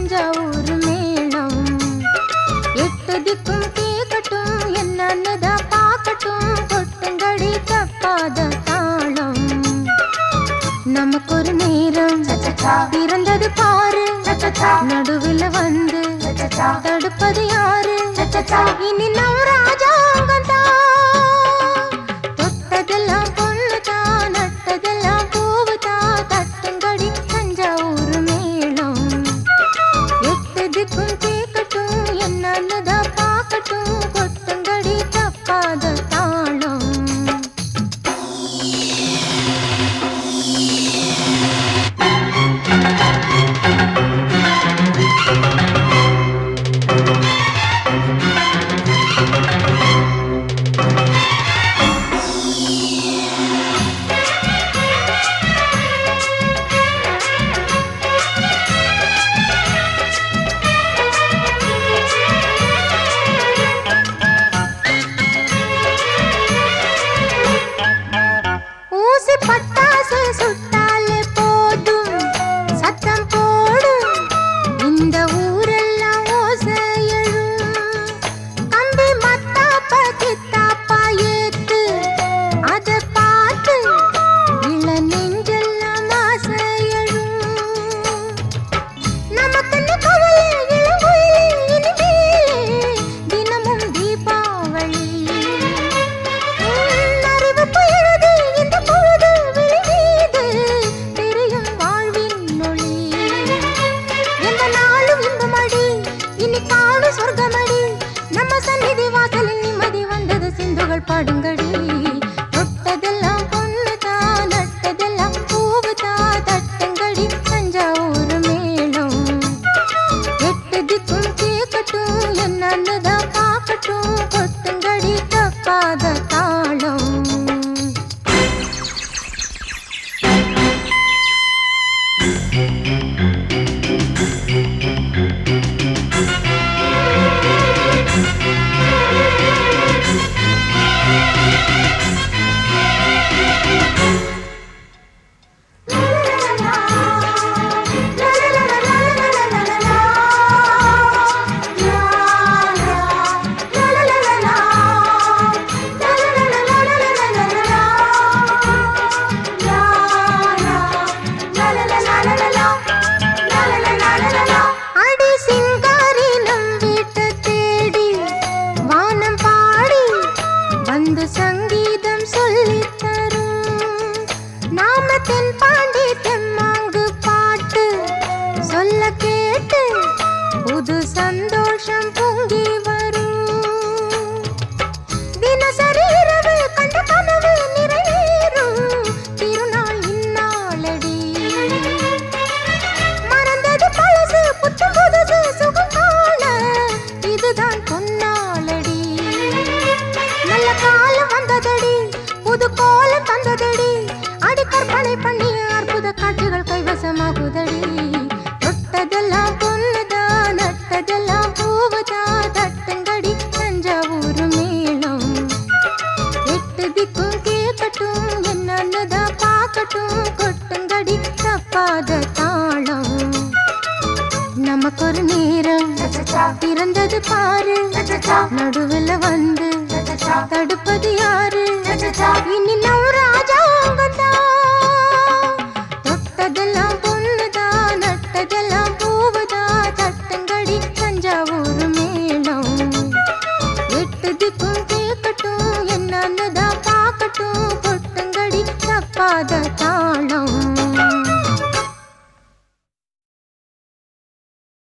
தஞ்சாவூர் மேளம் எட்டு திக்கும் கேட்கட்டும் என்னன்னுதான் பார்க்கட்டும் கொட்டுங்கடி தப்பாத தாளம் நமக்கு ஒரு நேரம் பிறந்தது பாரு நடுவில் வந்து தடுப்பது யாரு இனி நம் ராஜாங்கம் தொட்டதெல்லாம் பொண்ணுதான் நட்டதெல்லாம் பூவுதான் தட்டுங்கடி தஞ்சாவூர் மேளம் எட்டு திக்கும் கேட்கட்டும் என்னன்னுதான் பார்க்கட்டும் கொட்டுங்கடி தப்பாத தாளம் ஊசி பட்டாசு சுட்டாலே போதும் சத்தம் போடும் இந்த ஊரெல்லாம் ஓசை எழும் கம்பி மத்தாப்ப கித்தாப்பா ஏத்து அத பார்த்து இள நெஞ்செல்லாம் ஆசை எழும் நமக்குன்னு கவலை இளங்குயிலே இனிமேலே தினமும் தீபாவளி உன் அறிவு புயலுது இந்த பொழுது விழி மீது தெரியும் வாழ்வின் ஒளி எந்த நாளும் இன்பமடி இனி காணும் சொர்க்கமடி நம்ம சந்நிதி வாசலில் நிம்மதி வந்தது சிந்துகள் பாடுங்கடி தொட்டதெல்லாம் பொண்ணுதான் நட்டதெல்லாம் பூவுதான் தட்டுங்கடி தஞ்சாவூர் மேளம் எட்டு திக்கும் கேட்கட்டும் என்னன்னுதான் பார்க்கட்டும் கொட்டுங்கடி தப்பாத தாளம் அடி சிங்காரி நம் வீட்டை தேடி வானம் பாடி வந்து சங்கீதம் சொல்லித் தரும் நாம தென்பாண்டி தெம்மாங்கு பாட்டு சொல்ல கேட்டு புது சந்தோஷம் பொங்கி வரும் தினசரி இரவு கண்ட கனவு நிறைவேறும் திருநாள் இந்நாளடி மறந்தது பழசு புத்தம் புதுசு சுகம் காண இதுதான் பொன்னாளடி நல்ல காலம் வந்ததடி புது கோலம் தந்ததடி அடி கற்பனை பண்ணிய அற்புத காட்சிகள் கைவசமாகுதடி தொட்டதெல்லாம் பொண்ணுதான் நட்டதெல்லாம் பூவுதான் தட்டுங்கடி தஞ்சாவூர் மேளம் எட்டு திக்கும் கேட்கட்டும் என்னன்னுதான் பார்க்கட்டும் கொட்டுங்கடி தப்பாத தாளம் நமக்கு ஒரு நேரம் பிறந்தது பாரு நடுவில் வந்து தடுப்பது யாரு இனி